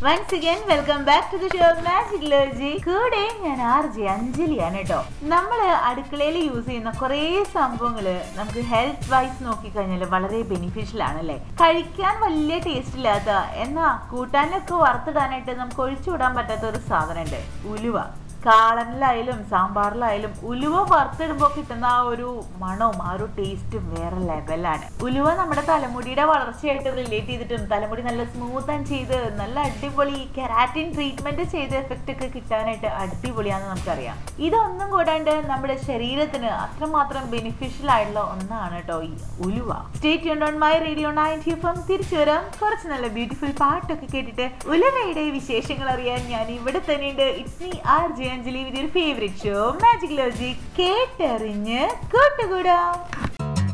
once again welcome back to the show magicology കൂടെ ഞാൻ R J അഞ്ജലിയാണ് കേട്ടോ നമ്മൾ അടുക്കളയിൽ യൂസ് ചെയ്യുന്ന കുറേ സംഭവങ്ങള് നമുക്ക് ഹെൽത്ത് വൈസ് നോക്കിക്കഴിഞ്ഞാൽ വളരെ ബെനിഫിഷ്യൽ ആണ് അല്ലേ കഴിക്കാൻ വലിയ ടേസ്റ്റ് ഇല്ലാത്ത എന്നാ കൂട്ടാനൊക്കെ വറുത്തിടാനായിട്ട് നമുക്ക് ഒഴിച്ചുവിടാൻ പറ്റാത്ത ഒരു സാധനമുണ്ട് ഉലുവ കാളനിലായാലും സാമ്പാറിലായാലും ഉലുവ വറുത്തിടുമ്പോൾ കിട്ടുന്ന ആ ഒരു മണവും ആ ഒരു ടേസ്റ്റും വേറെ ലെവലാണ് ഉലുവ നമ്മുടെ തലമുടിയുടെ വളർച്ചയായിട്ട് റിലേറ്റ് ചെയ്തിട്ടും തലമുടി നല്ല സ്മൂത്ത് ആൻഡ് ചെയ്ത് നല്ല അടിപൊളി കെരാറ്റിൻ ട്രീറ്റ്മെന്റ് ചെയ്ത എഫക്റ്റ് ഒക്കെ കിട്ടാനായിട്ട് അടിപൊളിയാണെന്ന് നമുക്കറിയാം ഇതൊന്നും കൂടാണ്ട് നമ്മുടെ ശരീരത്തിന് അത്രമാത്രം ബെനിഫിഷ്യൽ ആയിട്ടുള്ള ഒന്നാണ് കേട്ടോ ഈ ഉലുവ stay on my radio ninety F M തിരിച്ചു വരാം കുറച്ച് നല്ല ബ്യൂട്ടിഫുൾ പാട്ടൊക്കെ കേട്ടിട്ട് ഉലുവയുടെ വിശേഷങ്ങൾ അറിയാൻ ഞാൻ ഇവിടെ തന്നെയുണ്ട് it's me R J Anjali with your favourite show magicology കേട്ടറിഞ്ഞ് കൂട്ടുകൂടാം